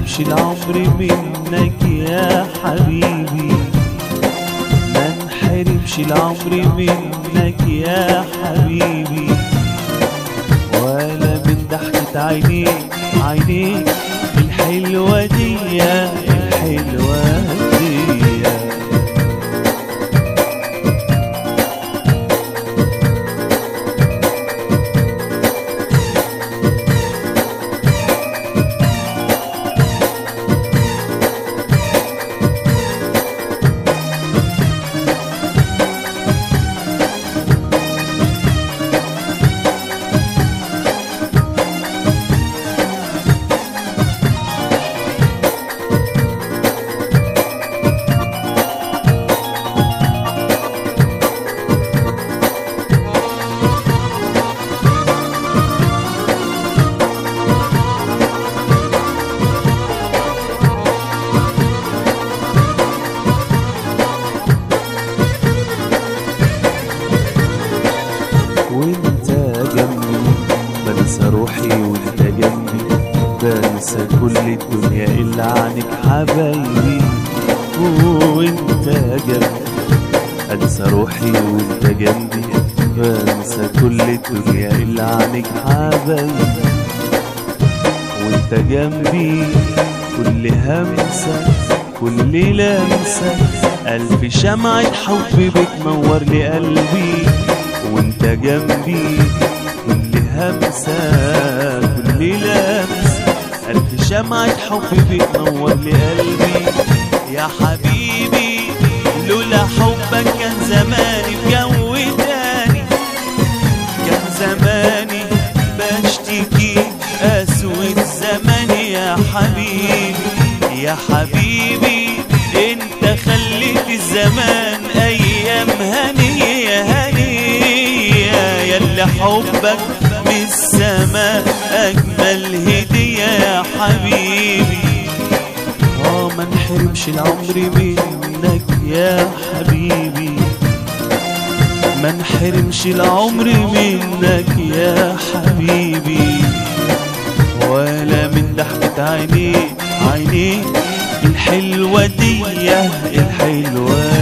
انحرمش العمر منك يا حبيبي ما انحرمش العمر منك يا حبيبي ولا من ضحكة عينيك عينيك الحلوة دي الحلوة دي وانت جنبي بنسى روحي وانت جنبي بنسى كل الدنيا الا عنك حبايبي وانت جنبي انسى روحي وانت جنبي بنسى كل الدنيا الا عنك حبايبي وانت جنبي كل همسة كل لمسة ألف شمعة حب بتنور لي قلبي وانت جنبي كل همسة كل لمسة ألف شمعة حب بتنور لي قلبي يا حبيبي لولا حبك كان زماني في جو تاني كان زماني بشتكي أسود الزمن يا حبيبي يا حبيبي انت خليت الزمان ايام هنية هنية ياللي حبك من السماء اجمل هدية يا حبيبي اه ما نحرمش العمر منك يا حبيبي ما نحرمش العمر منك يا حبيبي ولا من ضحكة عينيك عينيك الحلوة دي الحلوة